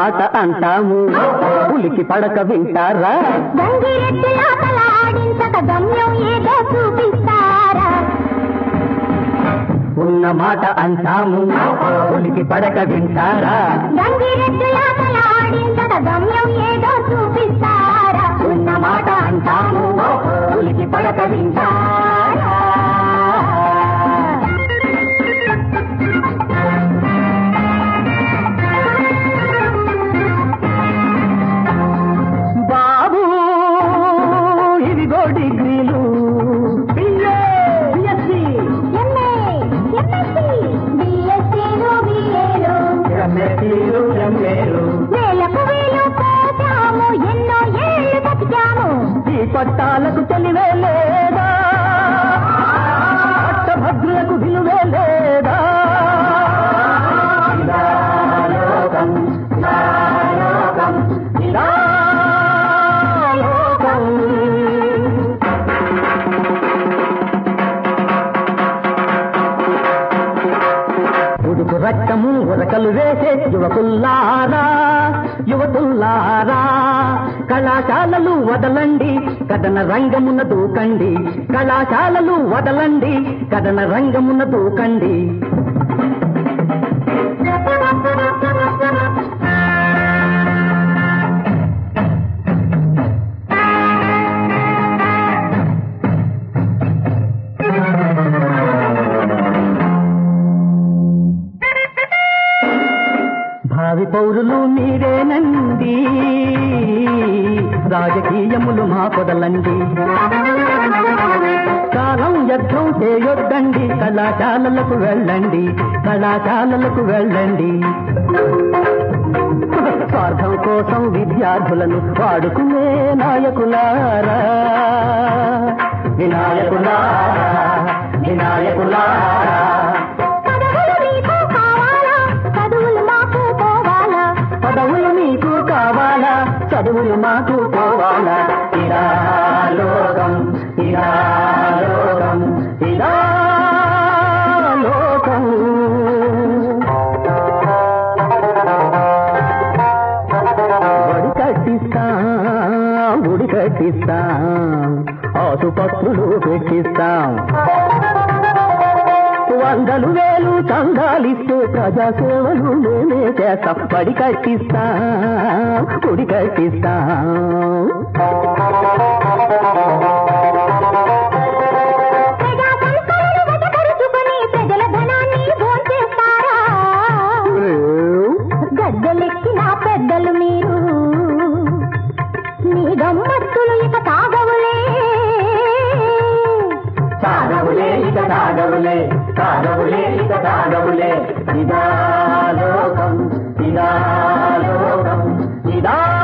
మాట అంటాము ఉలికి పడక వింటారా గంగిరెద్దులాటల ఆడించక గమ్యం ఏదో చూపిస్తారా ఉన్న మాట అంటాము ఉలికి పడక వింటారా గంగిరెద్దులాటల ఆడించక గమ్యం ఏదో చూపిస్తారా ఉన్న మాట అంటాము ఉలికి పడక వింటారా బాబు ఇదిగో డిగ్రీలు బిఏ, బిఎస్సి, ఎంఏ, ఎంఎస్సి, బిఎస్సీలు, బిఏలు, ఎంఎస్సీలు, ఎంఏలు. వేలకు వేలు పోసాము, ఎన్నో ఏళ్ళు బతికాము. ఈ పట్టాలకు తెలివే లేదా పట్టభద్రులకు విలువే లేదా ఇదా లోకం, ఇదా లోకం, ఇదా లోకం. ఉడుకు రక్తము ఉరకలు వేసే యువకుల్లారా యువతుల్లారా కళాశాలలు వదలండి కథన రంగమున దూకండి కళాశాలలు వదలండి కథన రంగమున దూకండి భావి పౌరులు మీరేనండి రాజకీయములు మా పొదలండి కాలం యుద్ధం చేయొద్దండి కళాశాలలకు వెళ్ళండి కళాశాలలకు వెళ్ళండి స్వార్థం కోసం విద్యార్థులను వాడుకునే నాయకులారా వినాయకులారా వినాయకులారా పదవులు మీకు కావాలా చదువులు మాకు పోవాలా పదవులు నీకు కావాలా చదువులు మాకు పోవాలా ఇరా లోకం ఇరా లోకం ఇరా లోకం బడి కట్టిస్తాం గుడి కట్టిస్తాం ఆసుపత్రులు పెట్టిస్తాం వందలు వేలు చందాలిస్తే ప్రజాసేవలు మేమే చేస్తాం పడి కట్టిస్తాం గుడి కట్టిస్తాం ప్రజా సంస్థలను వశపరుచుకొని ప్రజల ధనాన్ని భోంచేస్తారా గద్దెలెక్కిన పెద్దలు మీరు మీ గమ్మత్తులు ఇక తాగవులే సాగవులే ఇక సాగవులే సాగవులే ఇక సాగవులే ఇదా లోకం ఇదా లోకం ఇదా